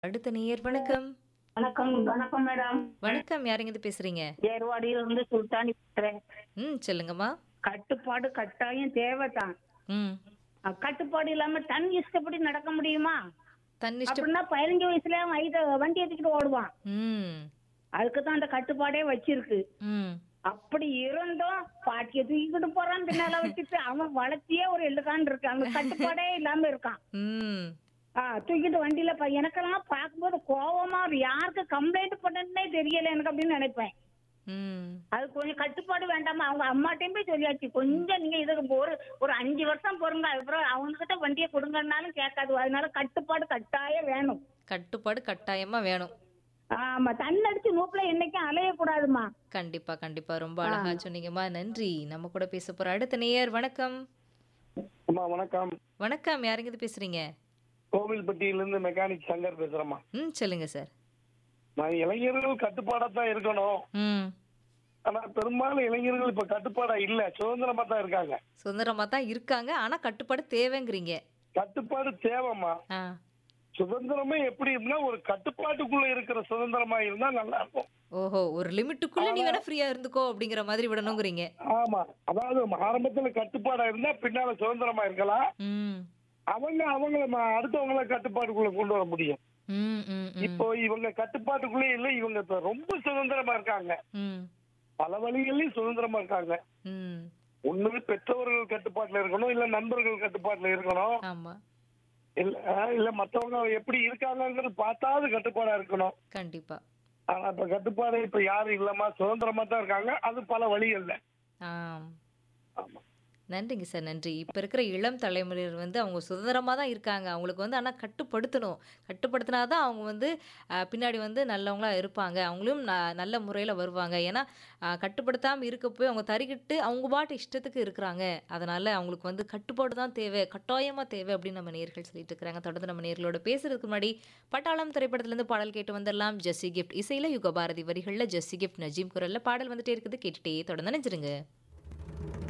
அடுத்த நேயர் வணக்கம். வணக்கம் வணக்கம் மேடம் வணக்கம். யாருங்க இது பேசுறீங்க? ஏர்வாடியில இருந்து சுல்தானி பேசுறேன் ம். சொல்லுங்கம்மா. கட்டுப்பாடு கட்டாயம் தேவைதான் ம். அஹ் கட்டுப்பாடு இல்லாம தன் இஷ்டப்படி நடக்க முடியுமா தன்னிஷ்டம் அப்படின்னா பதினஞ்சு வயசுல அவன் ஐத வண்டி ஏத்திக்கிட்டு ஓடுவான் ம். அதுக்கு தான் அந்த கட்டுப்பாடே வச்சிருக்கு ம். அப்படி இருந்தும் பாட்டியை தூக்கிக்கிட்டு போறான் பின்னால வச்சுட்டு அவன் வளர்த்தியே ஒரு எள்ளுதான் இருக்கு அங்க கட்டுப்பாடே இல்லாம இருக்கான் ம். ஆஹ் தூக்கிட்டு வண்டியில ப- எனக்கெல்லாம் பார்க்கும்போது கோவமா இருக்கு. யாருக்கு கம்ப்ளைண்ட் பண்ணனே தெரியல எனக்கு அப்படின்னு நினைப்பேன் ம். அது கொஞ்சம் கட்டுப்பாடு வேண்டாமா அவங்க அம்மாட்டையும் போய் சொல்லியாச்சு கொஞ்சம் நீங்க இதுக்கு ஒரு ஒரு அஞ்சு வருஷம் பொறுங்க அதுக்கப்புறம் அவங்க கிட்ட வண்டியை கொடுங்கன்னாலும் கேட்காது அதனால கட்டுப்பாடு கட்டாயம் வேணும் கட்டுப்பாடு கட்டாயமா வேணும். ஆமா தன்னடிச்சு மூப்புல என்னைக்கும் அலையக்கூடாதுமா கண்டிப்பா கண்டிப்பா ரொம்ப அழகா சொன்னீங்கம்மா. நன்றி. நம்ம கூட பேச போற அடுத்த நேயர் வணக்கம். அம்மா வணக்கம் வணக்கம். யாருங்க இது பேசுறீங்க? கோவில்பட்டியிலிருந்து மெக்கானிக் சங்கர் பேசுறேம்மா ம். சொல்லுங்க சார். நான் இளைஞர்கள் கட்டுப்பாடா தான் இருக்கணும் ம். ஆனா பெரும்பாலும் இளைஞர்கள் இப்ப கட்டுப்பாடா இல்ல சுதந்திரமா தான் இருக்காங்க சுதந்திரமா தான் இருக்காங்க. ஆனா கட்டுப்பாடு தேவைங்கிறீங்க. கட்டுப்பாடு தேவைம்மா ஆ. சுதந்திரமே எப்படி இருந்தா ஒரு கட்டுப்பாட்டுக்குள்ள இருக்கிற சுதந்திரமா இருந்தா நல்லா இருக்கும் ஓஹோ ஒரு லிமிட்டுக்குள்ள நீ வேணா ஃப்ரீயா இருந்துக்கோ அப்படிங்கிற மாதிரி விடணுங்கிறீங்க. ஆமா அதாவது ஆரம்பத்துல கட்டுப்பாடா இருந்தா பின்னால சுதந்திரமா இருக்கலாம் ம். அவங்க அவங்கள ம- அடுத்தவங்கள கட்டுப்பாட்டுக்குள்ள கொண்டு வர முடியும் ம். ம். ம். இப்போ இவங்க கட்டுப்பாட்டுக்குள்ளே இல்ல இவங்க இப்ப ரொம்ப சுதந்திரமா இருக்காங்க ம். பல வழிகள்லயும் சுதந்திரமா இருக்காங்க ம். ஒண்ணு பெற்றோர்கள் கட்டுப்பாட்டுல இருக்கணும் இல்ல நண்பர்கள் கட்டுப்பாட்டுல இருக்கணும் ஆமா. இல்ல ஆஹ் இல்ல மத்தவங்க எப்படி இருக்காங்கங்கிறது பார்த்தாவது கட்டுப்பாடா இருக்கணும் கண்டிப்பா. ஆனா இப்ப கட்டுப்பாடு இப்ப யாரும் இல்லம்மா சுதந்திரமா தான் இருக்காங்க அது பல வழிகள்ல ஆம். ஆமா நன்றிங்க சார் நன்றி. இப்போ இருக்கிற இளம் தலைமுறையினர் வந்து அவங்க சுதந்திரமா தான் இருக்காங்க. அவங்களுக்கு வந்து ஆனா கட்டுப்படுத்தணும். கட்டுப்படுத்தினா தான் அவங்க வந்து அ, பின்னாடி வந்து நல்லவங்களா இருப்பாங்க. அவங்களும் ந நல்ல முறையில வருவாங்க. ஏன்னா அ, கட்டுப்படுத்தாம இருக்க போய் அவங்க தறிக்கிட்டு அவங்க பாட்டு இஷ்டத்துக்கு இருக்கிறாங்க. அதனால அவங்களுக்கு வந்து கட்டுப்பாடு தான் தேவை. கட்டாயமா தேவை அப்படின்னு நம்ம நேயர்கள் சொல்லிட்டு இருக்கிறாங்க. தொடர்ந்து நம்ம நேயர்களோட பேசுறதுக்கு முன்னாடி பட்டாளம் திரைப்படத்திலிருந்து பாடல் கேட்டு வந்துடலாம். ஜெஸ்ஸி கிஃப்ட் இசையில யுகபாரதி வரிகள்ல ஜெஸ்ஸி கிஃப்ட் நஜீம் குரல்ல பாடல் வந்துட்டே இருக்குது. கேட்டுட்டே தொடர்ந்து நினைச்சிருங்க.